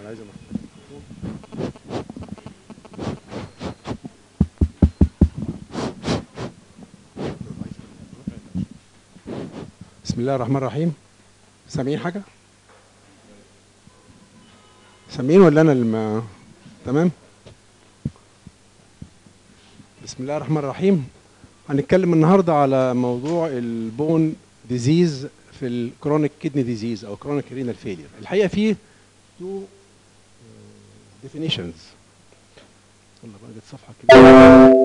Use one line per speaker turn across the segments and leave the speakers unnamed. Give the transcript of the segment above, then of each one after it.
عايز بسم الله الرحمن الرحيم سامعين حاجة؟ سامعين ولا أنا اللي ما تمام؟ بسم الله الرحمن الرحيم هنتكلم النهارده على موضوع البون ديزيز في الكرونيك كدني ديزيز او كرونيك رينال فيلير الحقيقه فيه تو ديفينيشنز والله بقى جت صفحه كده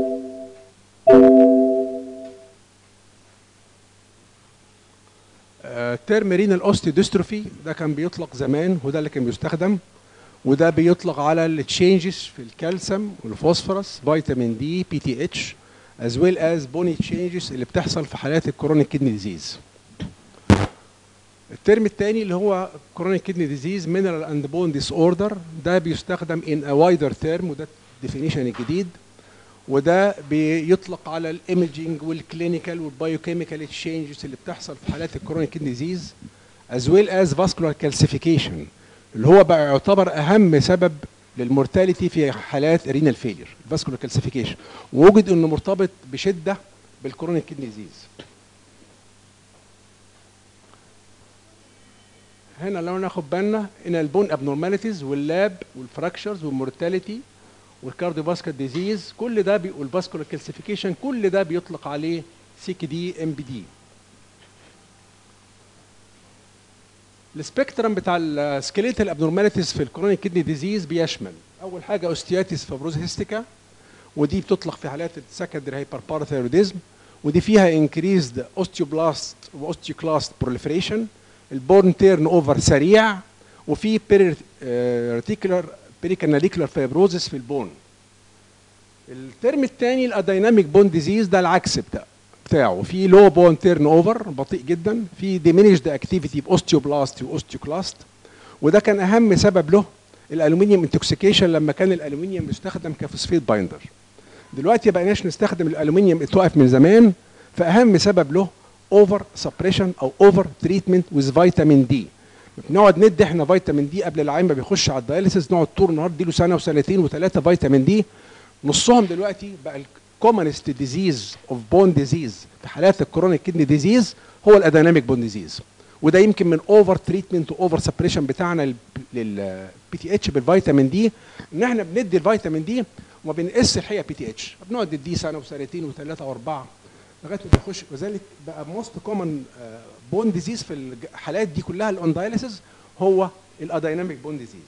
ترم رينال اوستيوديستروفي ده كان بيطلق زمان وده اللي كان بيستخدم وده بيطلق على التشينجز في الكالسيوم والفوسفورس فيتامين دي بي تي اتش as well as bony changes اللي بتحصل في حالات الكرونيك كدني ديزيز الترم الثاني اللي هو كرونيك كدني ديزيز مينرال اند بون ديس اوردر ده بيستخدم ان ا وايدر تيرم وده الديفينيشن الجديد وده بيطلق على الايمجنج والكلينيكال والبايوكيميكال تشينجز اللي بتحصل في حالات الكرونيك كدني ديزيز as well as vascular calcification اللي هو بقى يعتبر اهم سبب للمورتاليتي في حالات رينال فيلير الفاسكولار كالسيفيكيشن ووجد انه مرتبط بشده بالكرونيك كدني ديزيز هنا لو ناخد بالنا ان البون ابنورماليتيز واللاب والفراكشرز والمورتاليتي والكارديوفاسكولار ديزيز كل ده والفاسكولار كالسيفيكيشن كل ده بيطلق عليه سي كي دي ام بي دي السبيكترم بتاع السكيليتال ابنورماليتيز في الكرونيك كدني ديزيز بيشمل اول حاجه اوستياتيس فابروز هيستيكا ودي بتطلق في حالات السكندري هايبرباراثيروديزم ودي فيها انكريزد اوستيوبلاست واوستيوكلاست بروليفريشن البورن تيرن اوفر سريع وفي ريتيكولار بيريكاناليكولار فايبروزس في البون الترم الثاني الاديناميك بون ديزيز ده العكس بتاع بتاعه في لو بون تيرن اوفر بطيء جدا في ديمينيشد اكتيفيتي باوستيوبلاست واوستيوكلاست وده كان اهم سبب له الالومنيوم انتوكسيكيشن لما كان الالومنيوم بيستخدم كفوسفيت بايندر دلوقتي ما بقيناش نستخدم الالومنيوم اتوقف من زمان فاهم سبب له اوفر سبريشن او اوفر تريتمنت ويز فيتامين دي بنقعد ندي احنا فيتامين دي قبل العين ما بيخش على الدياليسيس نقعد طول النهار اديله سنه وسنتين وثلاثه فيتامين دي نصهم دلوقتي بقى الكومنست ديزيز اوف بون ديزيز في حالات الكرونيك كدني ديزيز هو الاديناميك بون ديزيز وده يمكن من اوفر تريتمنت واوفر سبريشن بتاعنا للبي تي اتش بالفيتامين دي ان احنا بندي الفيتامين دي وما بنقيس الحقيقه بي تي اتش بنقعد نديه سنه وسنتين وثلاثه واربعه لغايه ما بيخش وذلك بقى موست كومن بون ديزيز في الحالات دي كلها الاون دايليسيس هو الاديناميك بون ديزيز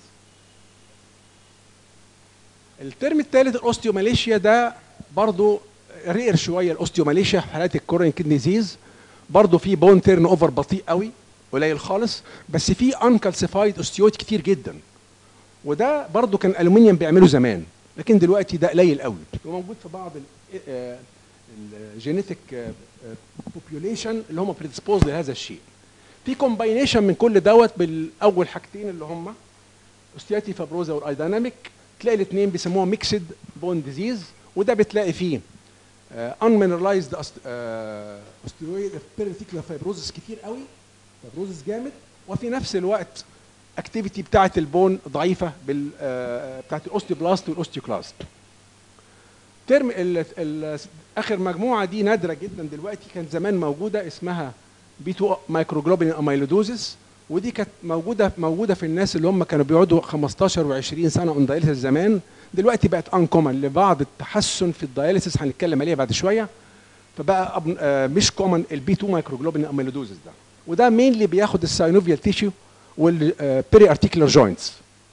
الترم الثالث الاوستيوماليشيا ده برضو رير شويه الاوستيوماليشيا في حالات الكورين كدني ديزيز برضو في بون تيرن اوفر بطيء قوي قليل خالص بس في انكالسيفايد اوستيويد كتير جدا وده برضو كان الالومنيوم بيعمله زمان لكن دلوقتي ده قليل قوي وموجود في بعض الجينيتك بوبيوليشن اللي هم بريدسبوز لهذا الشيء في كومباينيشن من كل دوت بالاول حاجتين اللي هم اوستياتي فابروزا والايديناميك تلاقي الاثنين بيسموها ميكسد بون ديزيز وده بتلاقي فيه انمينرلايزد اوستيويد بيريتيكولار فايبروزس كتير قوي فايبروزس جامد وفي نفس الوقت اكتيفيتي بتاعه البون ضعيفه بال بتاعه الاوستيوبلاست والاوستيوكلاست ترم ال ال اخر مجموعه دي نادره جدا دلوقتي كانت زمان موجوده اسمها بي 2 مايكروجلوبين اميلودوزس ودي كانت موجوده موجوده في الناس اللي هم كانوا بيقعدوا 15 و20 سنه اون دايليسيس زمان دلوقتي بقت انكومن لبعض التحسن في الدايليسيس هنتكلم عليها بعد شويه فبقى مش كومن البي 2 مايكروجلوبين اميلودوزس ده وده مين اللي بياخد الساينوفيال تيشيو والبيري ارتيكولار جوينتس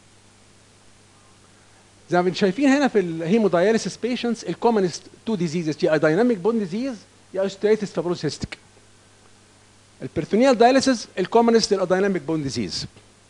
زي ما شايفين هنا في الهيموداياليسيس بيشنتس الكومنست تو ديزيزز يا دايناميك بون ديزيز يا اوستيتس فابروسيستيك البرتونيال دايليسيس الكومنست الاديناميك بون ديزيز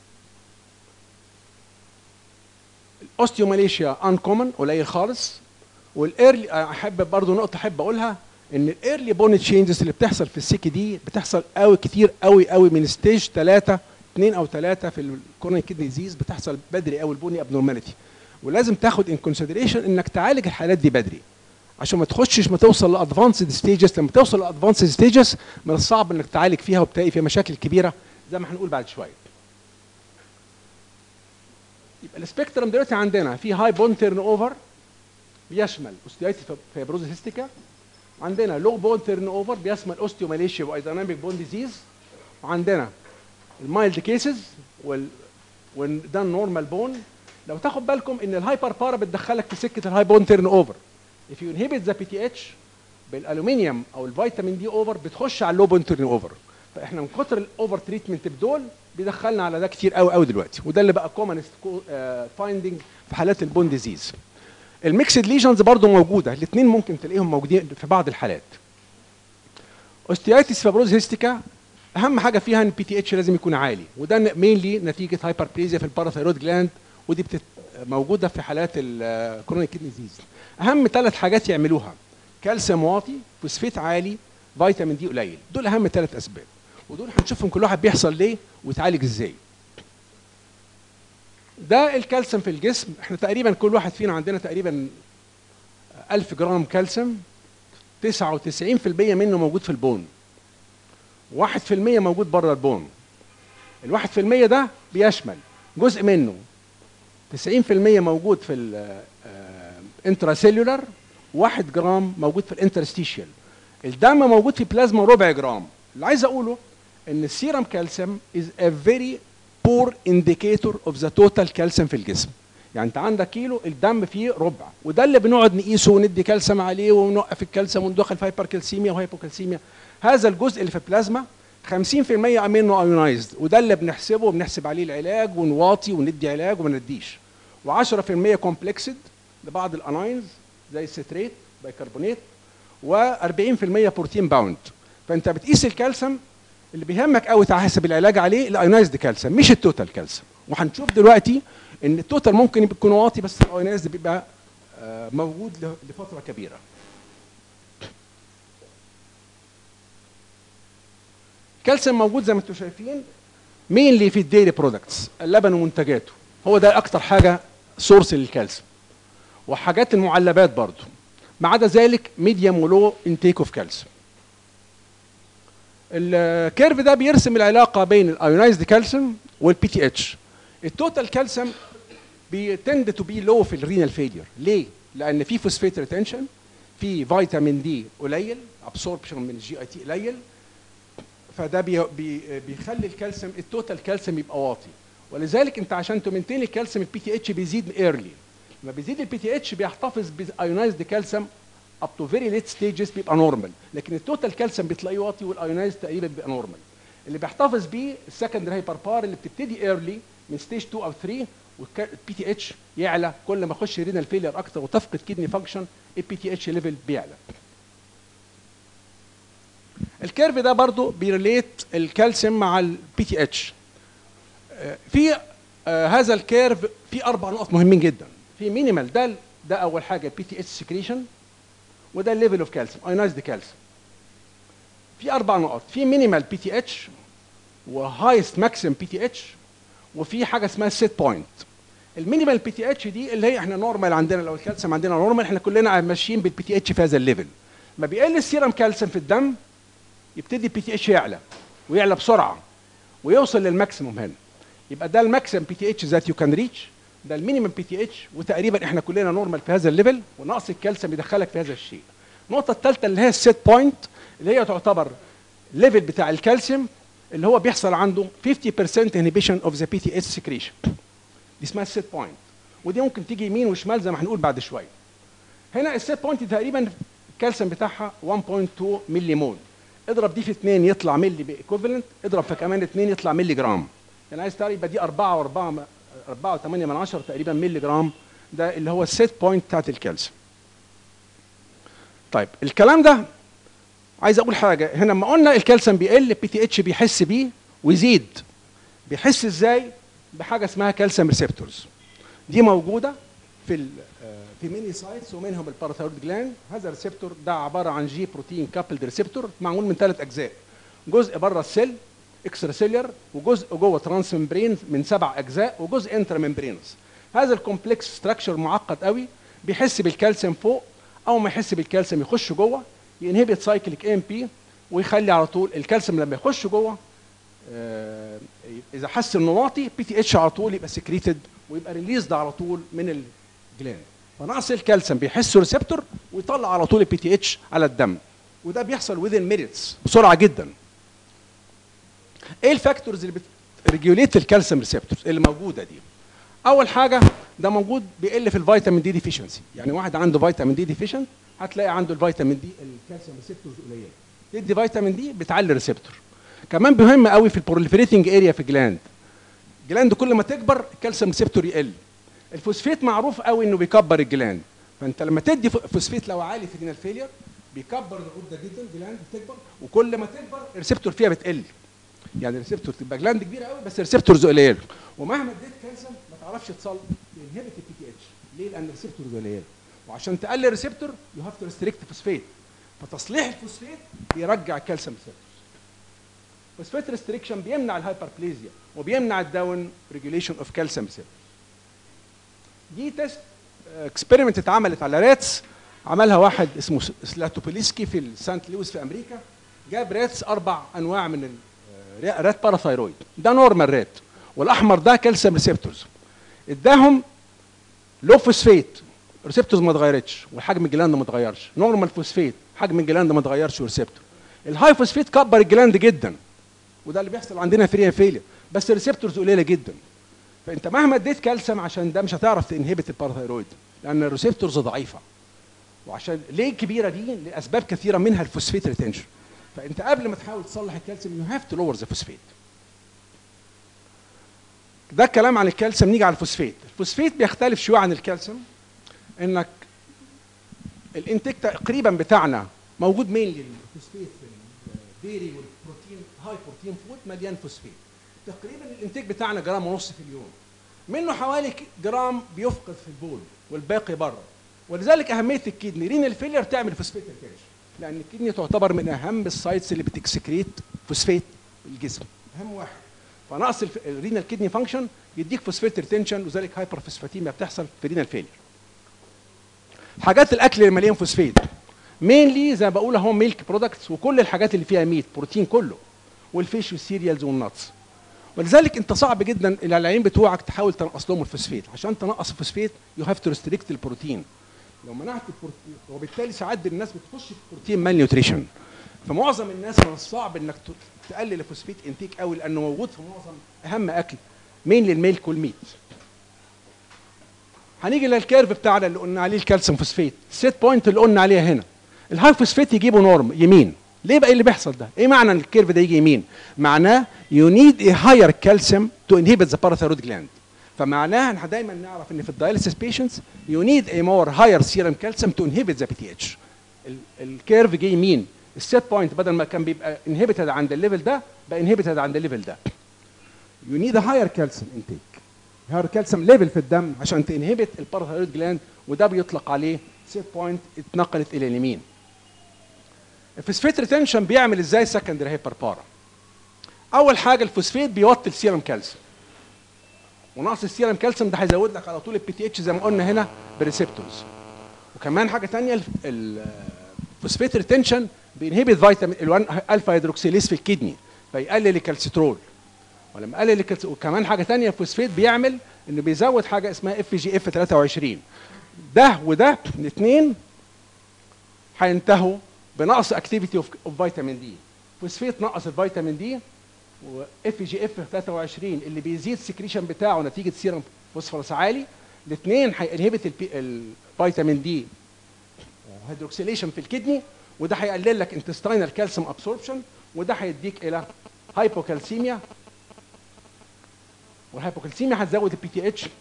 الاوستيوماليشيا ان كومن قليل خالص والايرلي احب برضو نقطه احب اقولها ان الايرلي بون تشينجز اللي بتحصل في السيكي دي بتحصل قوي كتير قوي قوي من ستيج 3 2 او 3 في الكورونيك كيدني ديزيز بتحصل بدري قوي البوني ابنورماليتي ولازم تاخد ان كونسيدريشن انك تعالج الحالات دي بدري عشان ما تخشش ما توصل لادفانسد ستيجز لما توصل لادفانسد ستيجز من الصعب انك تعالج فيها وبتلاقي فيها مشاكل كبيره زي ما هنقول بعد شويه يبقى السبيكترم دلوقتي عندنا في هاي بون تيرن اوفر بيشمل اوستيايتس فيبروز هيستيكا عندنا لو بون تيرن اوفر بيشمل اوستيوماليشيا وايزاناميك بون ديزيز وعندنا المايلد كيسز وال وده النورمال بون لو تاخد بالكم ان الهايبر بارا بتدخلك في سكه الهاي بون تيرن اوفر if you inhibit the PTH بالالومنيوم او الفيتامين دي اوفر بتخش على اللو بون تيرن اوفر فاحنا من كتر الاوفر تريتمنت بدول بيدخلنا على ده كتير قوي قوي دلوقتي وده اللي بقى كومن فايندنج في حالات البون ديزيز الميكسد ليجنز برضو موجوده الاثنين ممكن تلاقيهم موجودين في بعض الحالات اوستيايتس فابروز هيستيكا اهم حاجه فيها ان البي تي اتش لازم يكون عالي وده مينلي نتيجه هايبربليزيا في الباراثايرويد جلاند ودي بتت موجوده في حالات الكرونيك كيدني ديزيز اهم ثلاث حاجات يعملوها كالسيوم واطي فوسفيت عالي فيتامين دي قليل دول اهم ثلاث اسباب ودول هنشوفهم كل واحد بيحصل ليه ويتعالج ازاي ده الكالسيوم في الجسم احنا تقريبا كل واحد فينا عندنا تقريبا 1000 جرام كالسيوم 99% منه موجود في البون 1% موجود بره البون الواحد في المية ده بيشمل جزء منه 90% موجود في الانتراسيلولار 1 جرام موجود في الانترستيشيال الدم موجود في بلازما ربع جرام اللي عايز اقوله ان السيرم كالسيوم is a very poor indicator of the total calcium في الجسم يعني انت عندك كيلو الدم فيه ربع وده اللي بنقعد نقيسه وندي كالسيوم عليه ونوقف الكالسيوم وندخل في هايبركالسيميا وهايبوكالسيميا هذا الجزء اللي في البلازما 50% منه ايونايزد وده اللي بنحسبه وبنحسب عليه العلاج ونواطي وندي علاج وما نديش و10% كومبلكسد لبعض الاناينز زي الستريت بايكربونات و40% بروتين باوند فانت بتقيس الكالسيوم اللي بيهمك قوي تحسب العلاج عليه الايونايزد كالسيوم مش التوتال كالسيوم وهنشوف دلوقتي ان التوتال ممكن يكون واطي بس الايونايزد بيبقى موجود لفتره كبيره كالسيوم موجود زي ما انتم شايفين مين اللي في الديري برودكتس اللبن ومنتجاته هو ده اكتر حاجه سورس للكالسيوم وحاجات المعلبات برضو ما عدا ذلك ميديوم ولو انتيك اوف كالسيوم الكيرف ده بيرسم العلاقه بين الايونايزد كالسيوم والبي تي اتش التوتال كالسيوم بيتند تو بي لو في الرينال فيلير ليه لان في فوسفيت ريتنشن في فيتامين دي قليل ابسوربشن من الجي اي تي قليل فده بي بي بيخلي الكالسيوم التوتال كالسيوم يبقى واطي ولذلك انت عشان تمنتين الكالسيوم البي تي اتش بيزيد ايرلي لما بيزيد البي تي اتش بيحتفظ بايونايزد كالسيوم اب تو فيري ليت ستيجز بيبقى نورمال لكن التوتال كالسيوم بتلاقيه واطي والايونايز تقريبا بيبقى نورمال اللي بيحتفظ بيه السكندري هايبربار اللي بتبتدي ايرلي من ستيج 2 او 3 والبي تي اتش يعلى كل ما اخش رينال فيلير اكتر وتفقد كدني فانكشن البي تي اتش ليفل بيعلى الكيرف ده برضو بيريليت الكالسيوم مع البي تي اتش في آه هذا الكيرف في اربع نقط مهمين جدا في مينيمال ده ده اول حاجه بي تي اتش سكريشن وده الليفل اوف كالسيوم ايونايزد كالسيوم في اربع نقط في مينيمال بي تي اتش وهايست ماكسيم بي تي اتش وفي حاجه اسمها سيت بوينت المينيمال بي تي اتش دي اللي هي احنا نورمال عندنا لو الكالسيوم عندنا نورمال احنا كلنا ماشيين بالبي تي اتش في هذا الليفل ما بيقل السيرم كالسيوم في الدم يبتدي البي تي اتش يعلى ويعلى بسرعه ويوصل للماكسيموم هنا يبقى ده الماكسيم بي تي اتش ذات يو كان ريتش ده المينيمم بي تي اتش وتقريبا احنا كلنا نورمال في هذا الليفل ونقص الكالسيوم يدخلك في هذا الشيء النقطه الثالثه اللي هي السيت بوينت اللي هي تعتبر ليفل بتاع الكالسيوم اللي هو بيحصل عنده 50% inhibition of the PTH secretion دي اسمها السيت بوينت ودي ممكن تيجي يمين وشمال زي ما هنقول بعد شويه هنا السيت بوينت تقريبا الكالسيوم بتاعها 1.2 ملي مول اضرب دي في 2 يطلع ملي بايكوفالنت اضرب في كمان 2 يطلع ملي جرام يعني عايز تعرف يبقى دي 4 و4 4 و8 من 10 تقريبا ملي جرام ده اللي هو السيت بوينت بتاعت الكالسيوم طيب الكلام ده عايز اقول حاجه هنا لما قلنا الكالسيوم بيقل البي تي اتش بيحس بيه ويزيد بيحس ازاي بحاجه اسمها كالسيوم ريسبتورز دي موجوده في ال في ميني سايتس ومنهم الباراثايرويد جلاند هذا الريسبتور ده عباره عن جي بروتين كابلد ريسبتور معمول من ثلاث اجزاء جزء بره السيل اكسترا سيلر وجزء جوه ترانس ممبرين من سبع اجزاء وجزء انترا ممبرينس هذا الكومبلكس ستراكشر معقد قوي بيحس بالكالسيوم فوق او ما يحس بالكالسيوم يخش جوه ينهبت سايكليك ام بي ويخلي على طول الكالسيوم لما يخش جوه آه اذا حس انه واطي بي تي اتش على طول يبقى سكريتد ويبقى ريليزد على طول من الجلاند فنقص الكالسيوم بيحسه ريسبتور ويطلع على طول البي تي اتش على الدم وده بيحصل within minutes بسرعه جدا ايه الفاكتورز اللي بتريجوليت الكالسيوم ريسبتورز اللي موجوده دي اول حاجه ده موجود بيقل في الفيتامين دي ديفيشنسي يعني واحد عنده فيتامين دي ديفيشن هتلاقي عنده الفيتامين دي الكالسيوم ريسبتورز قليله تدي فيتامين دي بتعلي الريسبتور كمان مهم قوي في البروليفريتنج اريا في الجلاند الجلاند كل ما تكبر الكالسيوم ريسبتور يقل الفوسفيت معروف قوي انه بيكبر الجلاند فانت لما تدي فوسفيت لو عالي في رينال فيلير بيكبر الغده جدا الجلاند بتكبر وكل ما تكبر الريسبتور فيها بتقل يعني الريسبتور تبقى جلاند كبيره قوي بس الريسبتورز قليل ومهما اديت كالسيوم ما تعرفش تصل تنهبت البي تي اتش ليه؟ لان الريسبتورز قليل وعشان تقلل الريسبتور يو هاف تو ريستريكت فوسفيت فتصليح الفوسفيت بيرجع الكالسيوم ريسبتورز فوسفيت ريستريكشن بيمنع الهايبربليزيا وبيمنع الداون ريجوليشن اوف كالسيوم ريسبتورز دي تيست اكسبيرمنت اتعملت على راتس عملها واحد اسمه سلاتوبوليسكي في سانت لويس في امريكا جاب راتس اربع انواع من رات باراثايرويد ده نورمال رات والاحمر ده كالسيوم ريسبتورز اداهم لو فوسفيت ريسبتورز ما اتغيرتش وحجم الجلاند ما اتغيرش نورمال فوسفيت حجم الجلاند ما اتغيرش وريسبتور الهاي فوسفيت كبر الجلاند جدا وده اللي بيحصل عندنا في فيليا بس الريسبتورز قليله جدا فانت مهما اديت كالسيوم عشان ده مش هتعرف تنهبت الباراثايرويد لان الريسبتورز ضعيفه وعشان ليه كبيره دي لاسباب كثيره منها الفوسفيت ريتنشن فانت قبل ما تحاول تصلح الكالسيوم يو هاف تو لور ذا فوسفيت ده الكلام عن الكالسيوم نيجي على الفوسفيت الفوسفيت بيختلف شويه عن الكالسيوم انك الانتاج تقريبا بتاعنا موجود مين للفوسفيت في الديري والبروتين هاي بروتين فود مليان فوسفيت تقريبا الانتاج بتاعنا جرام ونص في اليوم منه حوالي جرام بيفقد في البول والباقي بره ولذلك اهميه الكدني رين الفيلير تعمل فوسفيت ريتنشن لان الكدني تعتبر من اهم السايتس اللي بتكسكريت فوسفيت في الجسم اهم واحد فنقص الرينال كدني فانكشن يديك فوسفيت ريتنشن وذلك هايبر فوسفاتيميا بتحصل في رينال فيلير حاجات الاكل اللي مليان فوسفيت مينلي زي ما بقول اهو ميلك برودكتس وكل الحاجات اللي فيها ميت بروتين كله والفيش والسيريالز والنتس ولذلك انت صعب جدا العيانين بتوعك تحاول تنقص لهم الفوسفيت عشان تنقص الفوسفيت يو هاف تو ريستريكت البروتين لو منعت البروتين وبالتالي ساعات الناس بتخش في بروتين مال نيوتريشن فمعظم الناس من الصعب انك تقلل الفوسفيت انتيك قوي لانه موجود في معظم اهم اكل مين للميلك والميت هنيجي للكيرف بتاعنا اللي قلنا عليه الكالسيوم فوسفيت السيت بوينت اللي قلنا عليها هنا الهاي فوسفيت يجيبه نورم يمين ليه بقى اللي بيحصل ده ايه معنى الكيرف ده يجي يمين معناه يو نيد ا هاير كالسيوم تو انهبت ذا باراثايرويد جلاند فمعناها احنا دايما نعرف ان في الدايليسيس بيشنتس يو نيد ا مور هاير سيرم كالسيوم تو انهبت ذا بي تي اتش الكيرف جه يمين السيت بوينت بدل ما كان بيبقى انهبيتد عند الليفل ده بقى انهبيتد عند الليفل ده يو نيد هاير كالسيوم انتيك هاير كالسيوم ليفل في الدم عشان تنهبت الباراثايرويد جلاند وده بيطلق عليه سيت بوينت اتنقلت الى اليمين الفوسفيت ريتنشن بيعمل ازاي سكندري هايبر بارا اول حاجه الفوسفيت بيوطي السيرم كالسيوم ونقص السيرم كالسيوم ده هيزود لك على طول البي تي اتش زي ما قلنا هنا بريسبتورز وكمان حاجه ثانيه الفوسفيت ريتنشن بينهبت فيتامين الفا هيدروكسيليز في الكدني فيقلل الكالسيترول ولما قلل الكالسيترول وكمان حاجه ثانيه الفوسفيت بيعمل انه بيزود حاجه اسمها اف جي اف 23 ده وده الاثنين هينتهوا بنقص اكتيفيتي اوف فيتامين دي فوسفيت نقص الفيتامين دي واف جي اف 23 اللي بيزيد السكريشن بتاعه نتيجه سيرم فوسفورس عالي الاثنين هينهبت الفيتامين دي هيدروكسيليشن في الكدني وده هيقلل لك انتستينال كالسيوم ابسوربشن وده هيديك الى هايبوكالسيميا والهايبوكالسيميا هتزود البي تي اتش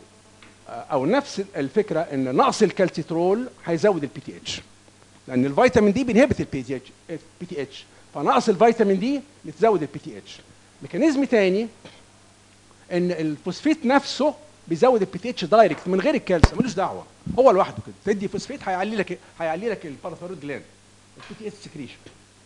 او نفس الفكره ان نقص الكالسيترول هيزود البي تي اتش لان الفيتامين دي بينهبت البي تي اتش البي تي اتش فنقص الفيتامين دي بتزود البي تي اتش ميكانيزم تاني ان الفوسفيت نفسه بيزود البي تي اتش دايركت من غير الكالسيوم ملوش دعوه هو لوحده كده تدي فوسفيت هيعلي لك هيعلي لك الباراثايرويد جلاند البي تي اتش سكريشن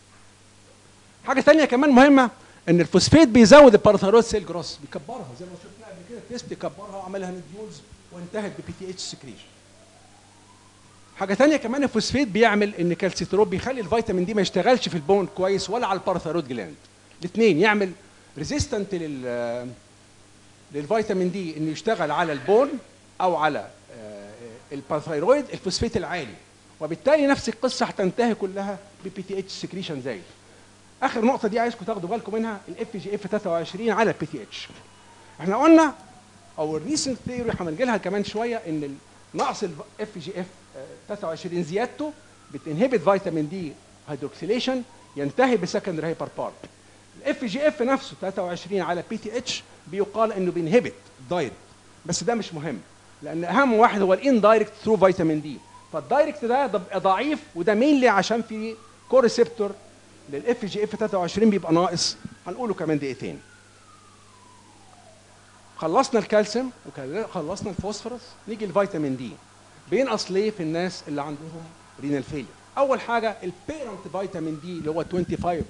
حاجه ثانيه كمان مهمه ان الفوسفيت بيزود الباراثايرويد سيل جروس بيكبرها زي ما شفنا قبل كده تيست كبرها وعملها نديولز وانتهت ببي تي اتش سكريشن حاجه ثانيه كمان الفوسفيت بيعمل ان كالسيترول بيخلي الفيتامين دي ما يشتغلش في البون كويس ولا على الباراثايرويد جلاند الاثنين يعمل ريزيستنت لل للفيتامين دي انه يشتغل على البون او على آه، الباراثايرويد الفوسفات العالي وبالتالي نفس القصه هتنتهي كلها ببي تي اتش سكريشن زايد اخر نقطه دي عايزكم تاخدوا بالكم منها الاف جي اف 23 على البي تي اتش احنا قلنا او الريسنت ثيوري هنجي لها كمان شويه ان نقص الاف جي اف 23 زيادته بتنهبت فيتامين دي هيدروكسيليشن ينتهي بسكندري هايبر بارت الاف جي اف نفسه 23 على بي تي اتش بيقال انه بينهبت دايركت بس ده مش مهم لان اهم واحد هو الان دايركت ثرو فيتامين دي فالدايركت ده بيبقى ضعيف وده مينلي عشان في كوريسبتور للاف جي اف 23 بيبقى ناقص هنقوله كمان دقيقتين خلصنا الكالسيوم وخلصنا الفوسفورس نيجي الفيتامين دي بينقص ليه في الناس اللي عندهم رينال فيلير اول حاجه البيرنت فيتامين دي اللي هو 25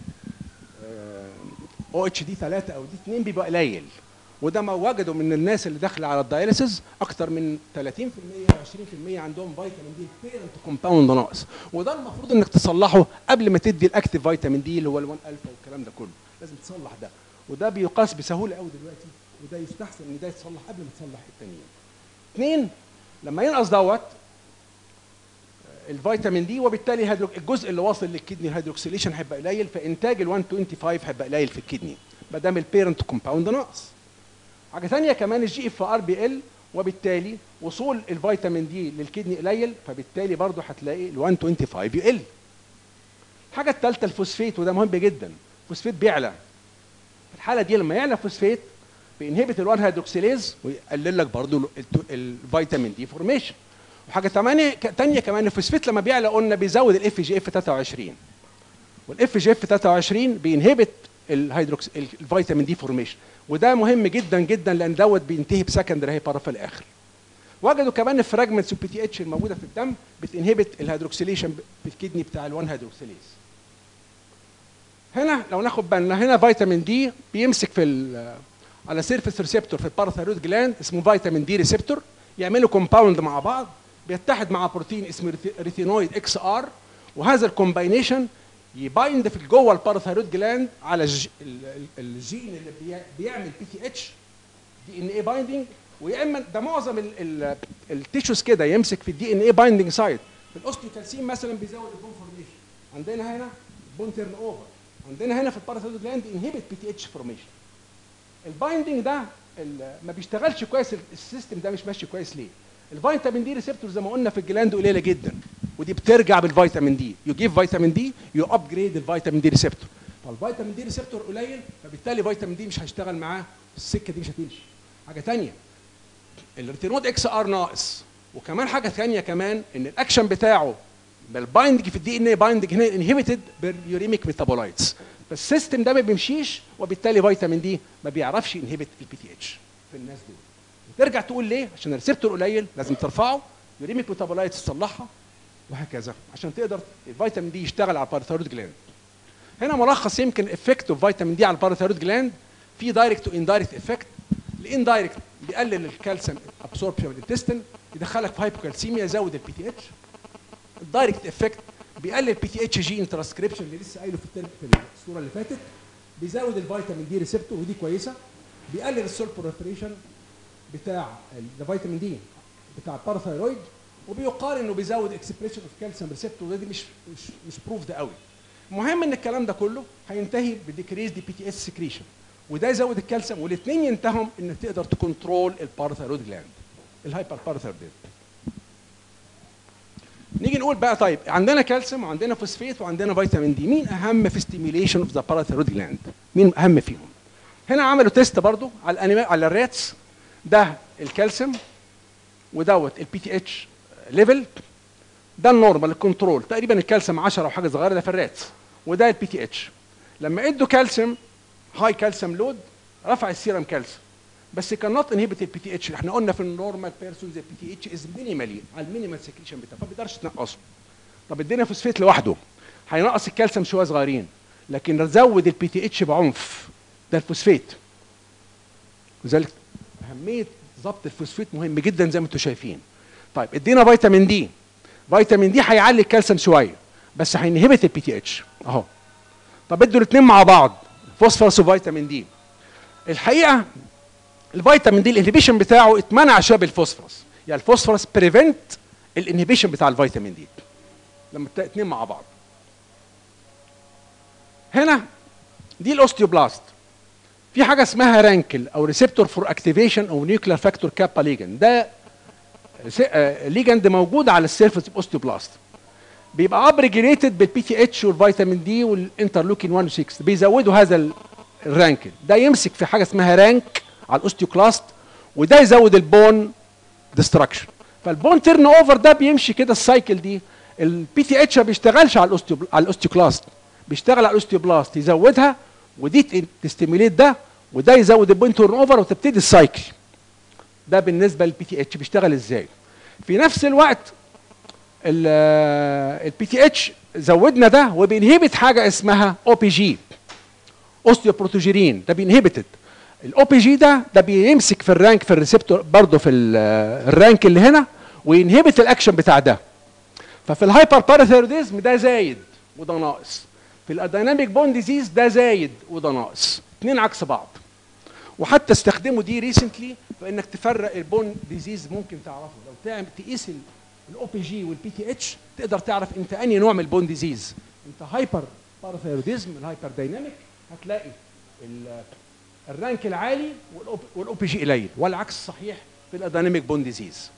او اتش دي 3 او دي 2 بيبقى قليل وده ما وجدوا من الناس اللي داخله على الدايليسيس اكتر من 30% 20% عندهم فيتامين دي البيرنت كومباوند ناقص وده المفروض انك تصلحه قبل ما تدي الاكتيف فيتامين دي اللي هو ال1 الفا والكلام ده كله لازم تصلح ده وده بيقاس بسهوله قوي دلوقتي وده يستحسن ان ده يتصلح قبل ما تصلح التانيين اثنين لما ينقص دوت الفيتامين دي وبالتالي هيدروك الجزء اللي واصل للكدني هيدروكسيليشن هيبقى قليل فانتاج ال 125 هيبقى قليل في الكدني ما دام البيرنت كومباوند ناقص حاجه ثانيه كمان الجي اف ار بي ال وبالتالي وصول الفيتامين دي للكدني قليل فبالتالي برضه هتلاقي ال 125 يقل الحاجه الثالثه الفوسفيت وده مهم جدا الفوسفيت بيعلى في الحاله دي لما يعلى فوسفيت بينهبت ال1 هيدروكسيليز ويقلل لك برضه الفيتامين دي فورميشن وحاجه ثانيه ثانيه كمان الفوسفيت لما بيعلى قلنا بيزود الاف جي اف 23 والاف جي اف 23 بينهبت الهيدروكس الفيتامين دي فورميشن وده مهم جدا جدا لان دوت بينتهي بسكندري هيبر في الاخر وجدوا كمان الفراجمنتس البي تي اتش الموجوده في الدم بتنهبت الهيدروكسيليشن في الكدني بتاع ال1 هيدروكسيليز هنا لو ناخد بالنا هنا فيتامين دي بيمسك في على سيرفيس ريسبتور في الباراثايرويد جلاند اسمه فيتامين دي ريسبتور يعملوا كومباوند مع بعض بيتحد مع بروتين اسمه ريتينويد اكس ار وهذا الكومباينيشن يبايند في جوه الباراثايرويد جلاند على الجين اللي بيعمل بي تي اتش دي ان اي بايندنج ويعمل ده معظم التيشوز كده يمسك في الدي ان اي بايندنج سايت في الاوستيوكالسيم مثلا بيزود البون فورميشن عندنا هنا بون تيرن اوفر عندنا هنا في الباراثايرويد جلاند انهبت بي تي اتش فورميشن البايندنج ده ما بيشتغلش كويس السيستم ده مش ماشي كويس ليه؟ الفيتامين دي ريسبتور زي ما قلنا في الجلاند قليله جدا ودي بترجع بالفيتامين دي يو جيف فيتامين دي يو ابجريد الفيتامين دي ريسبتور فالفيتامين دي ريسبتور قليل فبالتالي فيتامين دي مش هيشتغل معاه السكه دي مش هتمشي حاجه ثانيه الريتينود اكس ار ناقص وكمان حاجه ثانيه كمان ان الاكشن بتاعه بالبايندنج في الدي ان اي بايندنج هنا انهبيتد باليوريميك ميتابولايتس فالسيستم ده ما بيمشيش وبالتالي فيتامين دي ما بيعرفش ينهبت البي تي اتش في الناس دول ترجع تقول ليه عشان الريسبتور قليل لازم ترفعه يوريميك ميتابولايتس تصلحها وهكذا عشان تقدر الفيتامين دي يشتغل على الباراثايرويد جلاند هنا ملخص يمكن افكت اوف فيتامين دي على الباراثايرويد جلاند في دايركت واندايركت افكت الاندايركت بيقلل الكالسيوم ابسوربشن من الانتستين يدخلك في هايبوكالسيميا يزود البي تي اتش الدايركت افكت بيقلل البي تي اتش جين ترانسكريبشن اللي لسه قايله في في الصوره اللي فاتت بيزود الفيتامين دي ريسبتور ودي كويسه بيقلل السول بروليفريشن بتاع الفيتامين دي بتاع الباراثايرويد وبيقال انه بيزود اكسبريشن اوف كالسيوم ريسبتور وده دي مش مش مش بروف ده قوي المهم ان الكلام ده كله هينتهي بديكريز دي بي تي اس سكريشن وده يزود الكالسيوم والاثنين ينتهوا انك تقدر تكنترول الباراثايرويد جلاند الهايبر باراثايرويد نيجي نقول بقى طيب عندنا كالسيوم وعندنا فوسفيت وعندنا فيتامين دي مين اهم في ستيميوليشن اوف ذا باراثايرويد جلاند مين اهم فيهم هنا عملوا تيست برضو على الانيمال على الراتس ده الكالسيوم ودوت البي تي اتش ليفل ده النورمال الكنترول تقريبا الكالسيوم 10 او حاجه صغيره ده في الراتس وده البي تي اتش لما ادوا كالسيوم هاي كالسيوم لود رفع السيرم كالسيوم بس كان نوت انهبت البي تي اتش احنا قلنا في النورمال بيرسونز البي تي اتش از مينيمالي على المينيمال سكريشن بتاعه فما بيقدرش تنقصه طب ادينا فوسفيت لوحده هينقص الكالسيوم شويه صغيرين لكن زود البي تي اتش بعنف ده الفوسفيت لذلك اهميه ضبط الفوسفيت مهم جدا زي ما انتم شايفين طيب ادينا فيتامين دي فيتامين دي هيعلي الكالسيوم شويه بس هينهبت البي تي اتش اهو طب ادوا الاثنين مع بعض فوسفورس وفيتامين دي الحقيقه الفيتامين دي الانهبيشن بتاعه اتمنع شبه الفوسفورس يعني الفوسفورس بريفنت الانهبيشن بتاع الفيتامين دي لما الاثنين مع بعض هنا دي الاوستيوبلاست في حاجه اسمها رانكل او ريسبتور فور اكتيفيشن او نيوكلير فاكتور كابا ليجند ده ليجند موجود على السيرفس اوستيوبلاست بيبقى ابريجيليتد بالبي تي اتش والفيتامين دي والانترلوكين 1 و6 بيزودوا هذا الرانكل ده يمسك في حاجه اسمها رانك على الاوستيوكلاست وده يزود البون ديستراكشن فالبون تيرن اوفر ده بيمشي كده السايكل دي البي تي اتش ما بيشتغلش على الاوستيو على الاوستيوكلاست بيشتغل على الاوستيوبلاست يزودها ودي تستيميليت ده وده يزود البون تيرن اوفر وتبتدي السايكل ده بالنسبه للبي تي اتش بيشتغل ازاي في نفس الوقت البي تي اتش زودنا ده وبينهبت حاجه اسمها او بي جي اوستيوبروتوجيرين ده بينهبتد الاو بي جي ده ده بيمسك في الرانك في الريسبتور برضه في الرانك اللي هنا وينهبت الاكشن بتاع ده ففي الهايبر باراثيروديزم ده زايد وده ناقص في الاديناميك بون ديزيز ده زايد وده ناقص اثنين عكس بعض وحتى استخدموا دي ريسنتلي فانك تفرق البون ديزيز ممكن تعرفه لو تعمل تقيس الاو بي جي والبي تي اتش تقدر تعرف انت انهي نوع من البون ديزيز انت هايبر باراثيروديزم الهايبر دايناميك هتلاقي الرانك العالي والاو بي جي قليل والعكس صحيح في الاديناميك بون ديزيز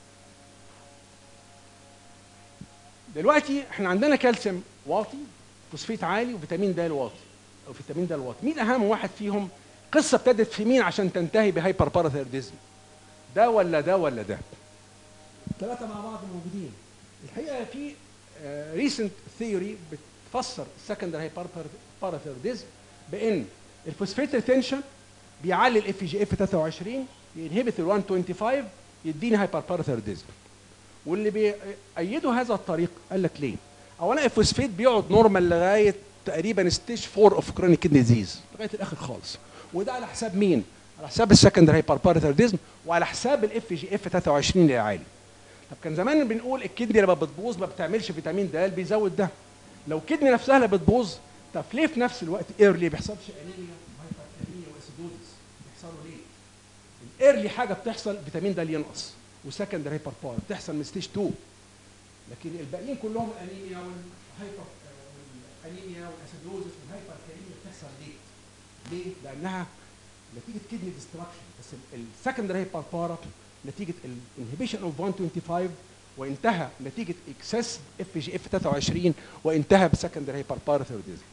دلوقتي احنا عندنا كالسيوم واطي فوسفيت عالي وفيتامين د واطي او فيتامين د واطي مين اهم واحد فيهم قصه ابتدت في مين عشان تنتهي بهايبر باراثيروديزم ده ولا ده ولا ده ثلاثه مع بعض موجودين الحقيقه في ريسنت ثيوري بتفسر السكندري هايبر باراثيروديزم بان الفوسفيت ريتنشن بيعلي الاف جي اف 23 ينهبت ال 125 يديني هايبر باراثيروديزم واللي بيأيدوا هذا الطريق قال لك ليه؟ اولا الفوسفيت بيقعد نورمال لغايه تقريبا ستيج 4 اوف كرونيك كدني ديزيز لغايه الاخر خالص وده على حساب مين؟ على حساب السكندري هايبر باراثيروديزم وعلى حساب الاف جي اف 23 اللي عالي طب كان زمان بنقول الكدني لما بتبوظ ما بتعملش فيتامين د بيزود ده لو الكدني نفسها اللي بتبوظ طب ليه في نفس الوقت ايرلي بيحصلش انيميا هايبرتنيا واسيدوزس بيحصلوا ليه؟ الايرلي حاجه بتحصل فيتامين د ينقص وسكندري هايبر باور بتحصل من ستيج 2 لكن الباقيين كلهم الانيميا والهايبر الانيميا والاسيدوزس والهايبرتنيا بتحصل ليه؟ ليه؟ لانها نتيجه كدني ديستراكشن بس السكندري هايبر باور نتيجه الانهبيشن اوف 125 وانتهى نتيجه اكسس اف جي اف 23 وانتهى بسكندري هايبر باراثيروديزم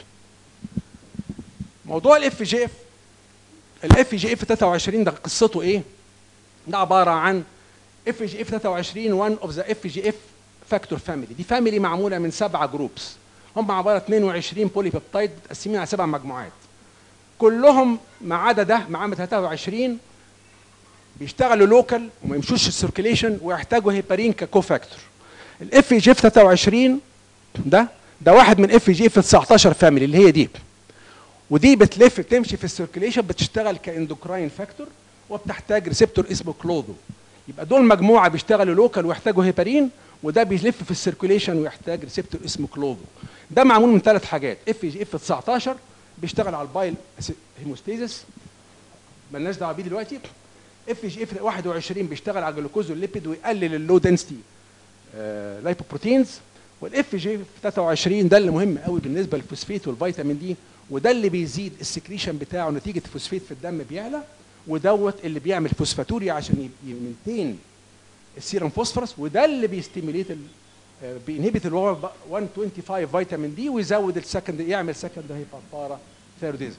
موضوع الاف جي اف الاف جي اف 23 ده قصته ايه ده عباره عن اف جي اف 23 1 اوف ذا اف جي اف فاكتور فاميلي دي فاميلي معموله من سبعه جروبس هم عباره 22 بولي بيبتايد متقسمين على سبع مجموعات كلهم ما عدا ده مع 23 بيشتغلوا لوكال وما يمشوش السيركيليشن ويحتاجوا هيبارين ككوفاكتور الاف جي اف 23 ده ده واحد من اف جي اف 19 فاميلي اللي هي دي ودي بتلف تمشي في السيركيليشن بتشتغل كاندوكراين فاكتور وبتحتاج ريسبتور اسمه كلودو يبقى دول مجموعه بيشتغلوا لوكال ويحتاجوا هيبارين وده بيلف في السيركيليشن ويحتاج ريسبتور اسمه كلودو ده معمول من ثلاث حاجات اف جي اف 19 بيشتغل على البايل هيموستيزس مالناش دعوه بيه دلوقتي اف جي اف 21 بيشتغل على الجلوكوز والليبيد ويقلل اللو دنسيتي لايبوبروتينز والاف جي 23 ده اللي مهم قوي بالنسبه للفوسفيت والفيتامين دي وده اللي بيزيد السكريشن بتاعه نتيجه الفوسفيت في الدم بيعلى ودوت اللي بيعمل فوسفاتوريا عشان يمنتين السيرم فوسفورس وده اللي بيستيميليت بينهبت ال 125 فيتامين دي ويزود السكند يعمل سكند هايبر ثيروديزم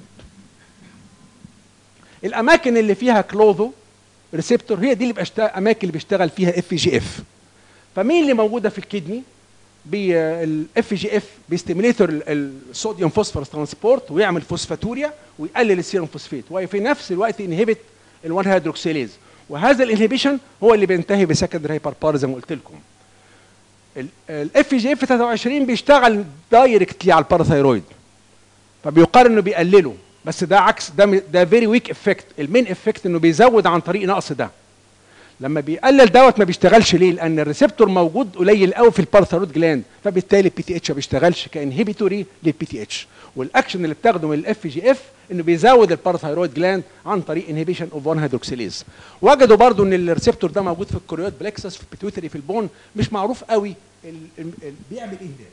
الاماكن اللي فيها كلوزو ريسبتور هي دي اللي بيشتغل اماكن اللي بيشتغل فيها اف جي اف فمين اللي موجوده في الكدني الاف جي اف بيستيميليتور الصوديوم فوسفورس ترانسبورت ويعمل فوسفاتوريا ويقلل السيروم فوسفيت وفي نفس الوقت انهبت ال1 هيدروكسيليز وهذا الانهبيشن هو اللي بينتهي بسكندري هايبر زي ما قلت لكم الاف جي اف 23 بيشتغل دايركتلي على الباراثايرويد فبيقال انه بيقلله بس ده عكس ده ده فيري ويك افكت المين افكت انه بيزود عن طريق نقص ده لما بيقلل دوت ما بيشتغلش ليه لان الريسبتور موجود قليل قوي في البارثارويد جلاند فبالتالي البي تي اتش ما بيشتغلش كانهبيتوري للبي تي اتش والاكشن اللي بتاخده من الاف جي اف انه بيزود البارثايرويد جلاند عن طريق انهبيشن اوف 1 هيدروكسيليز وجدوا برضو ان الريسبتور ده موجود في الكوريوت بلكسس في البيتويتري في البون مش معروف قوي ال ال ال بيعمل ايه ده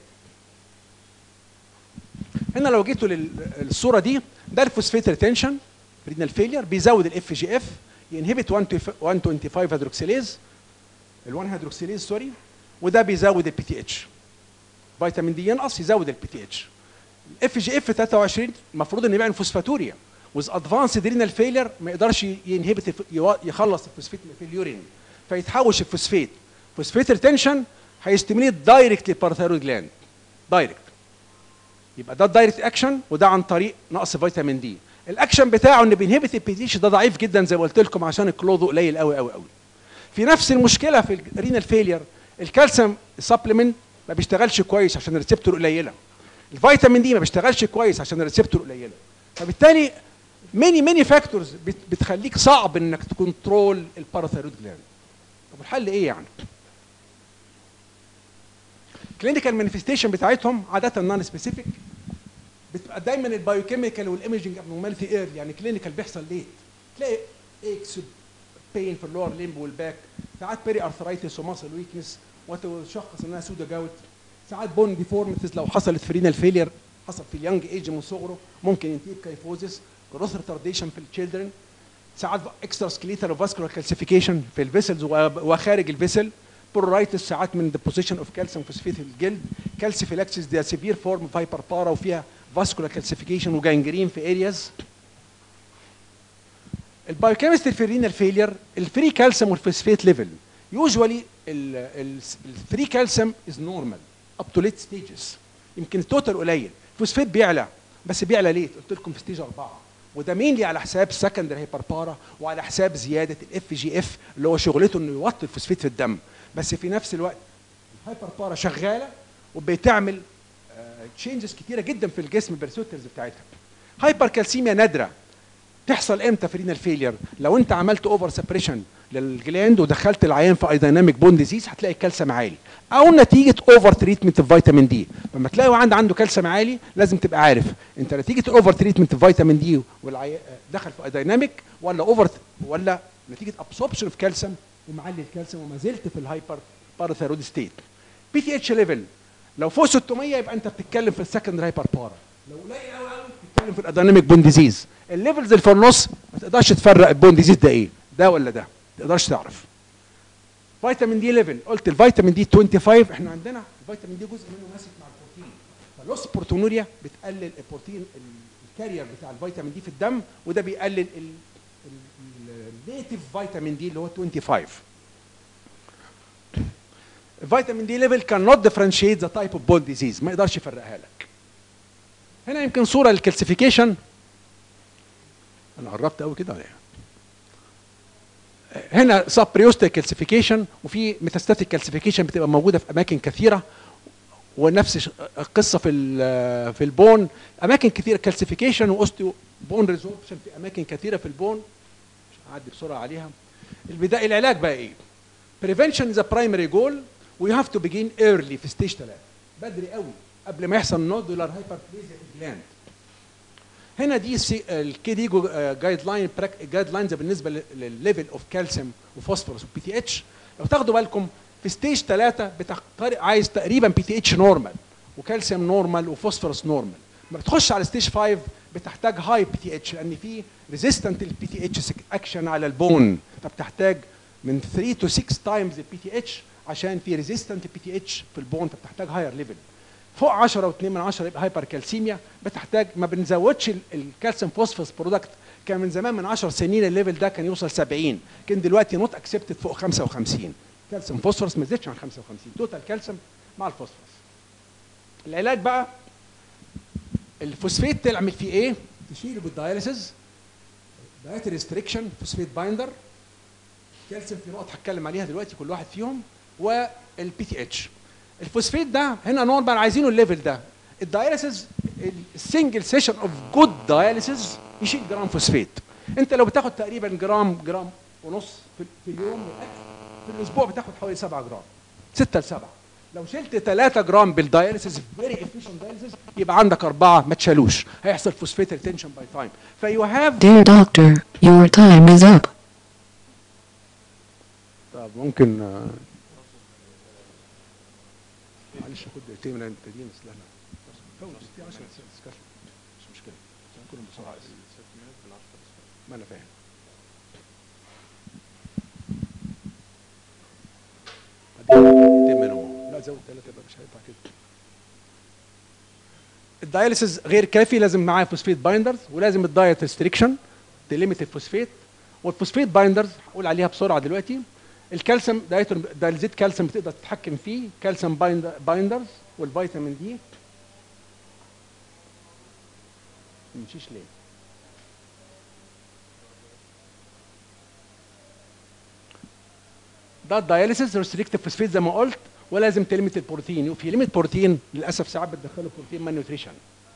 هنا لو جيتوا للصوره دي ده الفوسفيت ريتنشن رينال فيلير بيزود الاف جي اف ينهبت 125 هيدروكسيليز ال1 هيدروكسيليز سوري وده بيزود البي تي اتش فيتامين دي ينقص يزود البي تي اتش الاف جي اف 23 المفروض ان يبقى فوسفاتوريا وز ادفانسد رينال فيلير ما يقدرش ينهبت يخلص الفوسفيت في اليورين فيتحوش الفوسفيت فوسفيت ريتنشن هيستميليت دايركت للبارثايرويد جلاند دايركت يبقى ده الدايركت اكشن وده عن طريق نقص فيتامين دي الاكشن بتاعه ان بينهبت البيتيش ده ضعيف جدا زي ما قلت لكم عشان الكلوزو قليل قوي قوي قوي في نفس المشكله في الرينال فيلير الكالسيوم سبلمنت ما بيشتغلش كويس عشان الريسبتور قليله الفيتامين دي ما بيشتغلش كويس عشان الريسبتور قليله فبالتالي ماني ماني فاكتورز بتخليك صعب انك تكنترول الباراثايرويد جلاند طب الحل ايه يعني كلينيكال مانيفستيشن بتاعتهم عاده نون سبيسيفيك بتبقى دايما البايوكيميكال والايمجنج ابنورماليتي اير يعني كلينيكال بيحصل ليه تلاقي اكس بين في اللور ليمب والباك ساعات بيري ارثرايتس وماسل ويكنس وتشخص انها سودا جاوت ساعات بون ديفورميتيز لو حصلت في رينال فيلير حصل في اليونج ايج من صغره ممكن ينتهي بكايفوزس جروث ريتارديشن في التشيلدرن ساعات اكسترا سكليتال وفاسكولار كالسيفيكيشن في الفيسلز وخارج الفيسل بورايتس ساعات من ديبوزيشن اوف كالسيوم فوسفيت في الجلد كالسيفيلاكسيس دي سيفير فورم فايبر بارا وفيها فاسكولار كالسيفيكيشن وجانجرين في ارياز البايوكيمستري في الرينال فيلير الفري كالسيوم والفوسفيت ليفل يوجوالي الفري كالسيوم از نورمال اب تو ليت ستيجز يمكن التوتال قليل الفوسفيت بيعلى بس بيعلى ليه؟ قلت لكم في ستيج اربعه وده مينلي على حساب سكندري هيبربارا وعلى حساب زياده الاف جي اف اللي هو شغلته انه يوطي الفوسفيت في الدم بس في نفس الوقت الهايبربارا شغاله وبتعمل تشينجز كتيره جدا في الجسم بالريسبتورز بتاعتها هايبر كالسيميا نادره تحصل امتى في رينال فيلير لو انت عملت اوفر سبريشن للجلاند ودخلت العيان في اي دايناميك بون ديزيز هتلاقي الكالسيوم عالي او نتيجه اوفر تريتمنت الفيتامين دي لما تلاقي واحد عنده كالسيوم عالي لازم تبقى عارف انت نتيجه الاوفر تريتمنت الفيتامين دي والعي... دخل في اي دايناميك ولا اوفر ولا نتيجه ابسوربشن اوف كالسيوم ومعلي الكالسيوم وما زلت في الهايبر باراثيرود ستيت بي تي اتش ليفل لو فوق 600 يبقى انت بتتكلم في السكند هايبر بارا لو قليل قوي قوي بتتكلم في الاديناميك بون ديزيز الليفلز اللي في النص ما تقدرش تفرق البون ديزيز ده ايه ده ولا ده ما تقدرش تعرف فيتامين دي ليفل قلت الفيتامين دي 25 احنا عندنا الفيتامين دي جزء منه ماسك مع البروتين فلوس بروتونوريا بتقلل البروتين الكارير بتاع الفيتامين دي في الدم وده بيقلل النيتيف فيتامين دي اللي هو 25 الفيتامين دي ليفل كان نوت ديفرنشيت ذا تايب اوف بون ديزيز ما يقدرش يفرقها لك هنا يمكن صوره للكالسيفيكيشن انا قربت قوي كده ولا ايه هنا سب بريوستيك كالسيفيكيشن وفي ميتاستاتيك كالسيفيكيشن بتبقى موجوده في اماكن كثيره ونفس القصه في في البون اماكن كثيره كالسيفيكيشن واوستيو بون ريزوربشن في اماكن كثيره في البون مش هعدي بسرعه عليها البدايه العلاج بقى ايه prevention is a primary goal we have to begin early في ستيج 3 بدري قوي قبل ما يحصل نودولار هايبربليزيا في الجلاند هنا دي الكي دي جايد لاين جايد لاينز بالنسبه للليفل اوف كالسيوم وفوسفورس وبي تي اتش لو تاخدوا بالكم في ستيج 3 عايز تقريبا بي تي اتش نورمال وكالسيوم نورمال وفوسفورس نورمال لما بتخش على ستيج 5 بتحتاج هاي بي تي اتش لان في ريزيستنت البي تي اتش اكشن على البون فبتحتاج من 3 تو 6 تايمز البي تي اتش عشان في ريزيستنت بي تي اتش في البون فبتحتاج هاير ليفل فوق 10 و2 من 10 يبقى هايبر كالسيميا بتحتاج ما بنزودش الكالسيوم فوسفورس برودكت كان من زمان من 10 سنين الليفل ده كان يوصل 70 كان دلوقتي نوت اكسبتد فوق 55 كالسيوم فوسفورس ما زادش عن 55 توتال كالسيوم مع الفوسفورس العلاج بقى الفوسفيت تعمل فيه ايه؟ تشيله بالداياليسيز دايت ريستريكشن فوسفيت بايندر كالسيوم في نقط هتكلم عليها دلوقتي كل واحد فيهم والبي تي اتش الفوسفيت ده هنا نورمال عايزينه الليفل ده الداياليسيز السنجل سيشن اوف جود داياليسيز يشيل جرام فوسفيت انت لو بتاخد تقريبا جرام جرام ونص في, في اليوم والاكل في الاسبوع بتاخد حوالي 7 جرام 6 ل 7 لو شلت 3 جرام بالداياليسيس فيري افيشنت داياليسيس يبقى عندك اربعه ما تشالوش هيحصل فوسفيت ريتنشن باي تايم فيو هاف
Dear doctor, your time is up.
طب ممكن آه، معلش خد دقيقتين من المبتدئين اصل احنا فوق نص دقيقة عشان discussion. مش مشكله عشان كلهم بسرعه ما انا فاهم دقيقتين منهم لا زود ثلاثه يبقى مش هينفع كده الداياليسيس غير كافي لازم معاه فوسفيت بايندرز ولازم الدايت ريستريكشن تليميت الفوسفيت والفوسفيت بايندرز هقول عليها بسرعه دلوقتي الكالسيوم دايتون دايلزيت كالسيوم بتقدر تتحكم فيه كالسيوم بايندرز والفيتامين دي ما يمشيش ليه ده الداياليسيس ريستريكتيف فوسفيت زي ما قلت ولازم تلمت البروتين وفي ليميت بروتين للاسف ساعات بتدخله بروتين مان نيوتريشن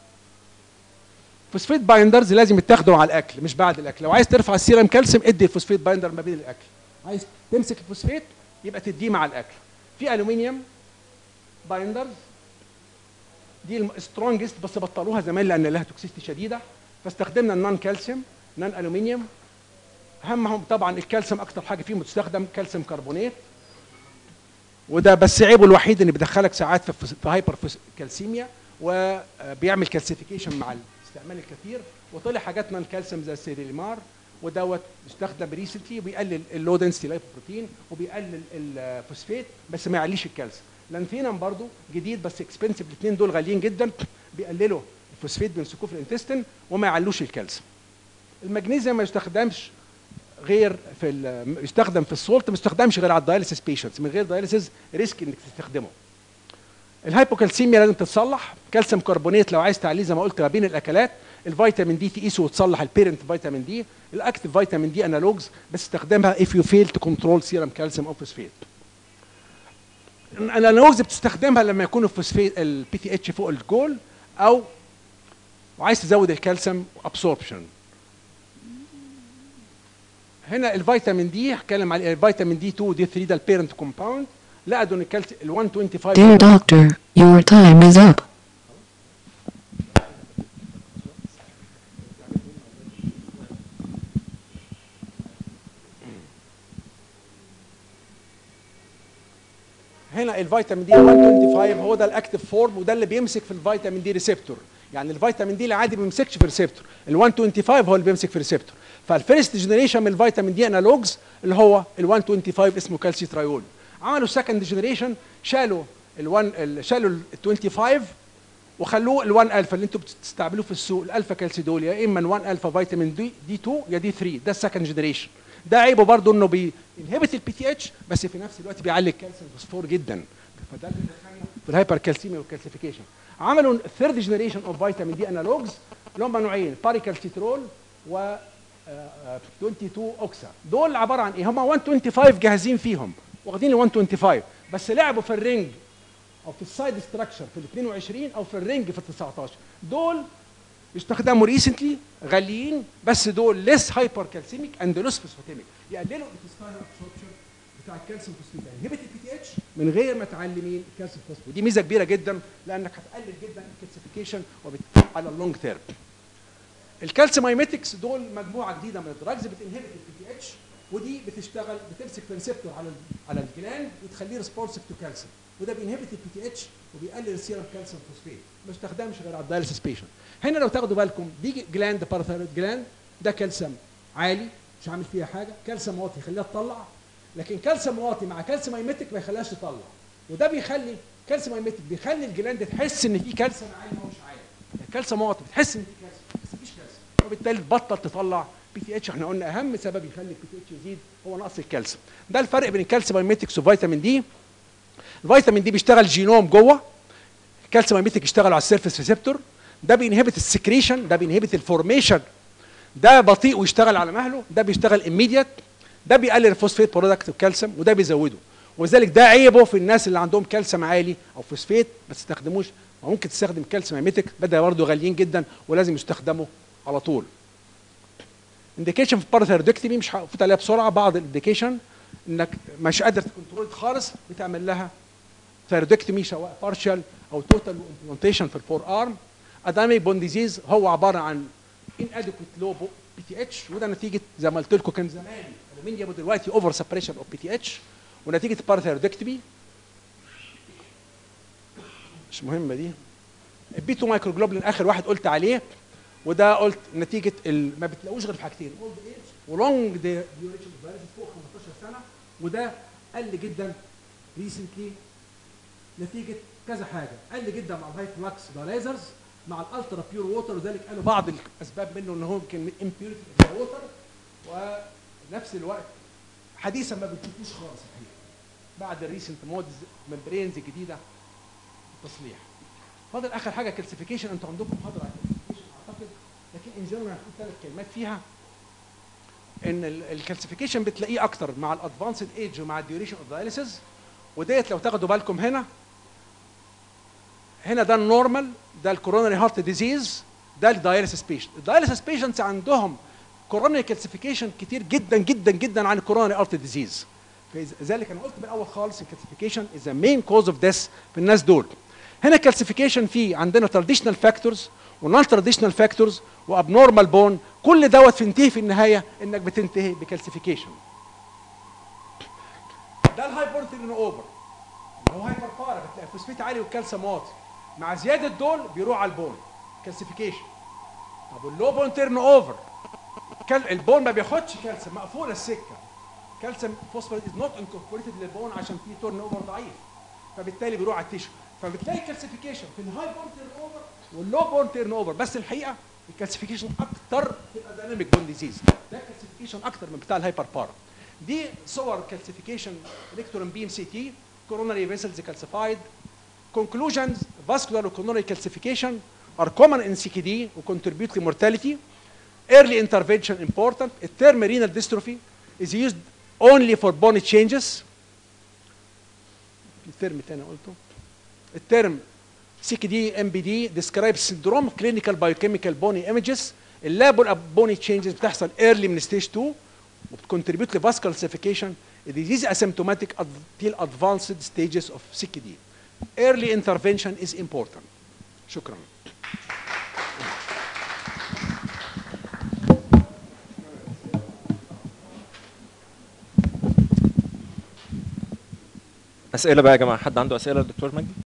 فوسفيت بايندرز لازم يتاخدوا مع الاكل مش بعد الاكل لو عايز ترفع السيرم كالسيوم ادي الفوسفيت بايندر ما بين الاكل عايز تمسك الفوسفيت يبقى تديه مع الاكل في الومنيوم بايندرز دي السترونجست بس بطلوها زمان لان لها توكسيستي شديده فاستخدمنا النون كالسيوم نون الومنيوم اهمهم طبعا الكالسيوم اكتر حاجه فيهم بتستخدم كالسيوم كربونات وده بس عيبه الوحيد ان بيدخلك ساعات في, في هايبر كالسيميا وبيعمل كالسيفيكيشن مع الاستعمال الكثير وطلع حاجات نون كالسيوم زي السيريليمار ودوت بيستخدم ريسنتلي وبيقلل اللو دنسيتي لايبوبروتين وبيقلل الفوسفيت بس ما يعليش الكالسيوم لانفينم برضو جديد بس اكسبنسيف الاثنين دول غاليين جدا بيقللوا الفوسفيت بيمسكوه في الانتستين وما يعلوش الكالسيوم المغنيسيوم ما يستخدمش غير في ال- يستخدم في السولت ما يستخدمش غير على الدايليسيس بيشنتس من غير دايليسيس ريسك انك تستخدمه الهايبوكالسيميا لازم تتصلح كالسيوم كربونات لو عايز تعليه زي ما قلت ما بين الاكلات الفيتامين دي تقيسه وتصلح البيرنت فيتامين دي الاكتف فيتامين دي انالوجز بس استخدمها if you fail to control serum calcium او فوسفيت الانالوجز بتستخدمها لما يكون الفوسفيت البي تي اتش فوق الجول او وعايز تزود الكالسيوم ابسوربشن هنا الفيتامين دي هتكلم على الفيتامين دي 2 دي 3 ده البيرنت كومباوند لقوا ان الكالسيوم ال 125
Dear doctor, your time is up.
هنا الفيتامين دي 125 هو ده الاكتف فورم وده اللي بيمسك في الفيتامين دي ريسبتور يعني الفيتامين دي العادي ما بيمسكش في ريسبتور ال 125 هو اللي بيمسك في ريسبتور فالفيرست جنريشن من الفيتامين دي انالوجز اللي هو ال 125 اسمه كالسيترايول عملوا سكند جنريشن شالوا ال 1 ال- شالوا ال 25 وخلوه ال 1 الفا اللي انتم بتستعملوه في السوق الالفا كالسيدول يا اما 1 الفا فيتامين دي دي 2 يا دي 3 ده السكند جنريشن ده عيبه برضه انه بينهبت البي تي اتش بس في نفس الوقت بيعلي الكالسيوم فوسفور جدا فده اللي دخلنا في الهايبر كالسيميا والكالسيفيكيشن عملوا الثيرد جنريشن اوف فيتامين دي انالوجز اللي هم نوعين باريكالسيترول و آه، آه، 22 اوكسا دول عباره عن ايه هم 125 جاهزين فيهم واخدين ال 125 بس لعبوا في الرينج او في السايد ستراكشر في ال 22 او في الرينج في ال 19 دول يستخدموا ريسنتلي غاليين بس دول ليس هايبر كالسيميك اند لوس فوسفاتيميك يقللوا الانتستاينال ابسوربشن بتاع الكالسيوم فوسفيت انهبت البي تي اتش من غير ما تعلي مين الكالسيوم فوسفيت ودي ميزه كبيره جدا لانك هتقلل جدا الكالسيفيكيشن وبالتالي على اللونج تيرم الكالسيوم ايميتكس دول مجموعه جديده من الدراجز بتنهبت البي تي اتش ودي بتشتغل بتمسك في ريسبتور على ال على الجلاند وتخليه ريسبونسيف تو كالسيوم وده بينهبت البي تي اتش وبيقلل السيرم كالسيوم فوسفيت ما يستخدمش غير على الدايليسيس بيشنت هنا لو تاخدوا بالكم بيجي جلاند باراثايرويد جلاند ده كالسيوم عالي مش عامل فيها حاجه كالسيوم واطي يخليها تطلع لكن كالسيوم واطي مع كالسيوم ايميتك ما يخليهاش تطلع وده بيخلي كالسيوم ايميتك بيخلي الجلاند تحس ان في كالسيوم عالي هو مش عالي الكالسيوم واطي بتحس ان في كالسيوم بس مفيش كالسيوم وبالتالي تبطل تطلع بي تي اتش احنا قلنا اهم سبب يخلي البي تي اتش يزيد هو نقص الكالسيوم ده الفرق بين الكالسيوم ايميتكس وفيتامين دي الفيتامين دي بيشتغل جينوم جوه الكالسيوم ايميتك يشتغل على السيرفيس ريسبتور ده بينهبت السكريشن ده بينهبت الفورميشن ده بطيء ويشتغل على مهله ده بيشتغل اميديت ده بيقلل الفوسفيت برودكت الكالسيوم وده بيزوده ولذلك ده عيبه في الناس اللي عندهم كالسيوم عالي او فوسفيت ما تستخدموش ممكن تستخدم كالسيوم ايميتك بدا برضه غاليين جدا ولازم يستخدموا على طول انديكيشن في الباراثيرودكتمي مش هفوت عليها بسرعه بعض الانديكيشن انك مش قادر تكنترول خالص بتعمل لها ثيرودكتمي سواء بارشال او توتال امبلانتيشن في الفور ارم اداميك بون ديزيز هو عباره عن ان ادكويت لو بي تي اتش وده نتيجه زي ما قلت لكم كان زمان الومنيوم ودلوقتي اوفر سبريشن اوف بي تي اتش ونتيجه الباراثيرودكتمي مش مهمه دي البي 2 مايكرو جلوبلين اخر واحد قلت عليه وده قلت نتيجه ال... ما بتلاقوش غير في حاجتين اولد ايج ولونج ديوريشن فوق 15 سنه وده قل جدا ريسنتلي نتيجه كذا حاجه قل جدا مع الهاي فلكس دايليزرز مع الالترا بيور ووتر وذلك قالوا بعض الاسباب منه ان هو يمكن امبيورتي في الووتر ونفس الوقت حديثا ما بتشوفوش خالص الحقيقه بعد الريسنت مودز ممبرينز جديده تصليح فاضل اخر حاجه كالسيفيكيشن انتوا عندكم محاضره عن الكالسيفيكيشن اعتقد لكن ان جنرال هنقول ثلاث كلمات فيها ان الكالسيفيكيشن بتلاقيه اكتر مع الادفانسد ايج ومع الديوريشن اوف دايليسيس وديت لو تاخدوا بالكم هنا هنا ده النورمال ده الكوروناري هارت ديزيز ده الدايليسيس بيشنت الدايليسيس بيشنتس عندهم كوروناري كالسيفيكيشن كتير جدا جدا جدا عن الكوروناري هارت ديزيز فلذلك انا قلت من الاول خالص الكالسيفيكيشن از ذا مين كوز اوف ديث في الناس دول هنا الكالسيفيكيشن فيه عندنا تراديشنال فاكتورز ونون تراديشنال فاكتورز وابنورمال بون كل دوت بينتهي في النهايه انك بتنتهي بكالسيفيكيشن ده الهايبورتين اوفر اللي هو هايبر بارا بتلاقي الفوسفيت عالي والكالسيوم واطي مع زياده دول بيروح على البون كالسيفيكيشن طب اللو بون تيرن اوفر البون ما بياخدش كالسيوم مقفوله السكه كالسيوم فوسفوريت از نوت انكوربوريتد للبون عشان في تورن اوفر ضعيف فبالتالي بيروح على التيشو فبتلاقي كالسيفيكيشن في الهاي بون تيرن اوفر واللو بون تيرن اوفر بس الحقيقه الكالسيفيكيشن اكتر في الاديناميك بون ديزيز ده كالسيفيكيشن اكتر من بتاع الهايبر بارا دي صور كالسيفيكيشن الكترون بيم سي تي coronary vessels calcified conclusions vascular coronary calcification are common in CKD who contribute to mortality early intervention important a term renal dystrophy is used only for bony changes الترم تاني قلته الترم CKD MBD describes syndrome clinical biochemical bony images اللاب bony changes بتحصل early من stage 2 وبتcontribute لفاسكولار calcification The disease asymptomatic until advanced stages of CKD. Early intervention is important. شكرا.
اسئله بقى يا جماعه حد عنده اسئله للدكتور مجدي